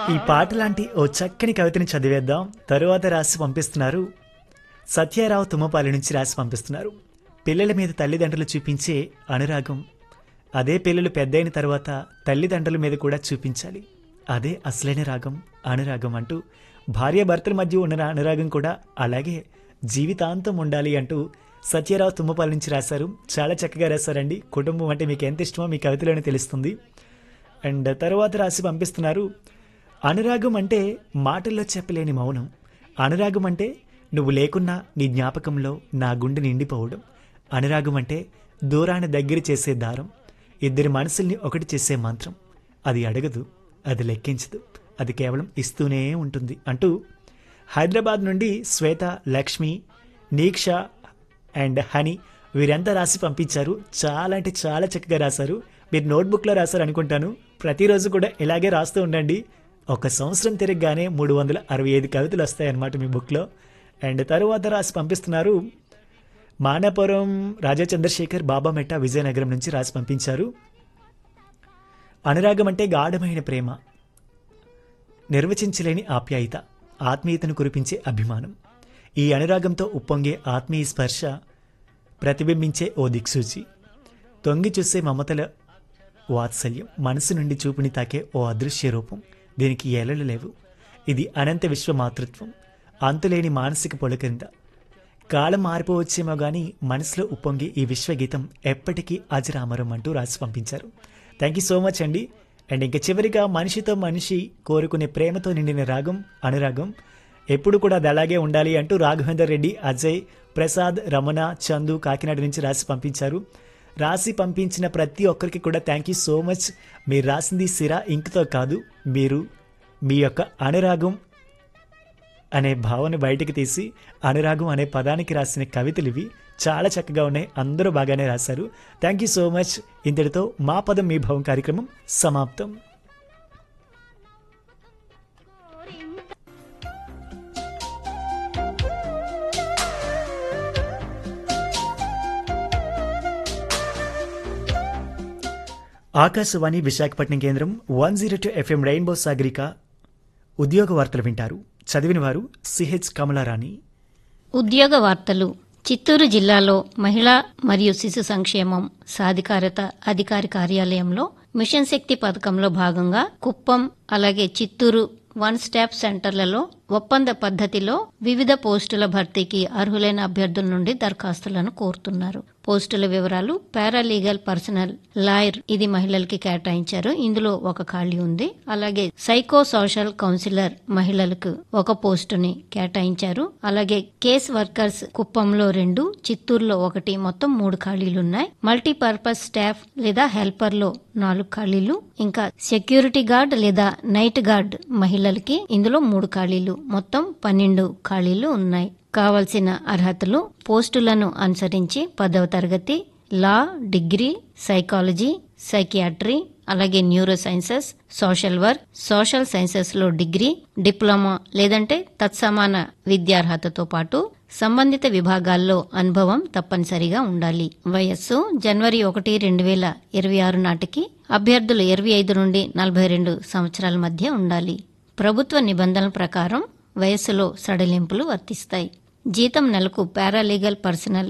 ఈ పాట లాంటి ఓ చక్కని కవితని చదివేద్దాం తరువాత రాసి పంపిస్తున్నారు సత్యారావు తుమ్మపాలి నుంచి రాసి పంపిస్తున్నారు పిల్లల మీద తల్లిదండ్రులు చూపించే అనురాగం అదే పిల్లలు పెద్దయిన తర్వాత తల్లిదండ్రుల మీద కూడా చూపించాలి అదే అసలైన రాగం అనురాగం అంటూ భార్యాభర్తల మధ్య ఉన్న అనురాగం కూడా అలాగే జీవితాంతం ఉండాలి అంటూ సత్యారావు తుమ్మపాలి నుంచి రాశారు చాలా చక్కగా రాశారండి కుటుంబం అంటే మీకు ఎంత ఇష్టమో మీ కవితలోనే తెలుస్తుంది అండ్ తర్వాత రాసి పంపిస్తున్నారు అనురాగం అంటే మాటల్లో చెప్పలేని మౌనం అనురాగం అంటే నువ్వు లేకున్నా నీ జ్ఞాపకంలో నా గుండె నిండిపోవడం అనురాగం అంటే దూరాన్ని దగ్గర చేసే దారం ఇద్దరి మనసుల్ని ఒకటి చేసే మంత్రం అది అడగదు అది లెక్కించదు అది కేవలం ఇస్తూనే ఉంటుంది అంటూ హైదరాబాద్ నుండి శ్వేత లక్ష్మి నీక్ష అండ్ హనీ వీరంతా రాసి పంపించారు చాలా అంటే చాలా చక్కగా రాశారు మీరు నోట్బుక్లో రాశారు అనుకుంటాను ప్రతిరోజు కూడా ఇలాగే రాస్తూ ఉండండి ఒక సంవత్సరం తిరగగానే మూడు వందల అరవై ఐదు కవితలు వస్తాయన్నమాట మీ బుక్లో అండ్ తరువాత రాసి పంపిస్తున్నారు మానపురం రాజా చంద్రశేఖర్ బాబా మెట్ట విజయనగరం నుంచి రాసి పంపించారు అనురాగం అంటే గాఢమైన ప్రేమ నిర్వచించలేని ఆప్యాయత ఆత్మీయతను కురిపించే అభిమానం ఈ అనురాగంతో ఉప్పొంగే ఆత్మీయ స్పర్శ ప్రతిబింబించే ఓ దిక్సూచి తొంగి చూసే మమతల వాత్సల్యం మనసు నుండి చూపుని తాకే ఓ అదృశ్య రూపం దీనికి ఎలలు లేవు ఇది అనంత విశ్వ మాతృత్వం అంతులేని మానసిక పొలకింద కాలం మారిపోవచ్చేమో గానీ మనసులో ఉప్పొంగి ఈ విశ్వగీతం ఎప్పటికీ అజరామరం అంటూ రాసి పంపించారు థ్యాంక్ యూ సో మచ్ అండి అండ్ ఇంకా చివరిగా మనిషితో మనిషి కోరుకునే ప్రేమతో నిండిన రాగం అనురాగం ఎప్పుడు కూడా అది అలాగే ఉండాలి అంటూ రాఘవేందర్ రెడ్డి అజయ్ ప్రసాద్ రమణ చందు కాకినాడ నుంచి రాసి పంపించారు రాసి పంపించిన ప్రతి ఒక్కరికి కూడా థ్యాంక్ యూ సో మచ్ మీరు రాసింది సిరా ఇంక్తో కాదు మీరు మీ యొక్క అనురాగం అనే భావన బయటికి తీసి అనురాగం అనే పదానికి రాసిన కవితలు ఇవి చాలా చక్కగా ఉన్నాయి అందరూ బాగానే రాశారు థ్యాంక్ యూ సో మచ్ ఇంతటితో మా పదం మీ భావం కార్యక్రమం సమాప్తం ఆకాశవాణి విశాఖపట్నం కేంద్రం one zero two FM rainbow Sagarika ఉద్యోగ వార్తలు వింటారు చదివిన వారు సిహెచ్ కమలారాణి ఉద్యోగ వార్తలు చిత్తూరు జిల్లాలో మహిళా మరియు శిశు సంక్షేమం సాధికారత అధికారి కార్యాలయంలో మిషన్ శక్తి పథకంలో భాగంగా కుప్పం అలాగే చిత్తూరు వన్ స్టాప్ సెంటర్లలో ఒప్పంద పద్ధతిలో వివిధ పోస్టుల భర్తీకి అర్హులైన అభ్యర్థుల నుండి దరఖాస్తులను కోరుతున్నారు పోస్టుల వివరాలు పారాలీగల్ పర్సనల్ లాయర్ ఇది మహిళలకి కేటాయించారు ఇందులో ఒక ఖాళీ ఉంది అలాగే సైకో సోషల్ కౌన్సిలర్ మహిళలకు ఒక పోస్టుని కేటాయించారు అలాగే కేస్ వర్కర్స్ కుప్పంలో రెండు చిత్తూరులో ఒకటి మొత్తం మూడు ఖాళీలున్నాయి మల్టీపర్పస్ స్టాఫ్ లేదా హెల్పర్ లో నాలుగు ఖాళీలు ఇంకా సెక్యూరిటీ గార్డ్ లేదా నైట్ గార్డ్ మహిళలకి ఇందులో మూడు ఖాళీలు మొత్తం పన్నెండు ఖాళీలు ఉన్నాయి కావలసిన అర్హతలు పోస్టులను అనుసరించి పదవ తరగతి లా డిగ్రీ సైకాలజీ సైకియాట్రీ అలాగే neuro sciences social work social sciences లో డిగ్రీ డిప్లొమా లేదంటే తత్సమాన విద్యార్హతతో పాటు సంబంధిత విభాగాల్లో అనుభవం తప్పనిసరిగా ఉండాలి వయస్సు జనవరి ఒకటి రెండు వేల ఇరవై ఆరు నాటికి అభ్యర్థులు ఇరవై ఐదు నుండి నలభై రెండు సంవత్సరాల మధ్య ఉండాలి ప్రభుత్వ నిబంధనల ప్రకారం వయస్సులో సడలింపులు వర్తిస్తాయి జీతం నెలకు పారాలీగల్ పర్సనల్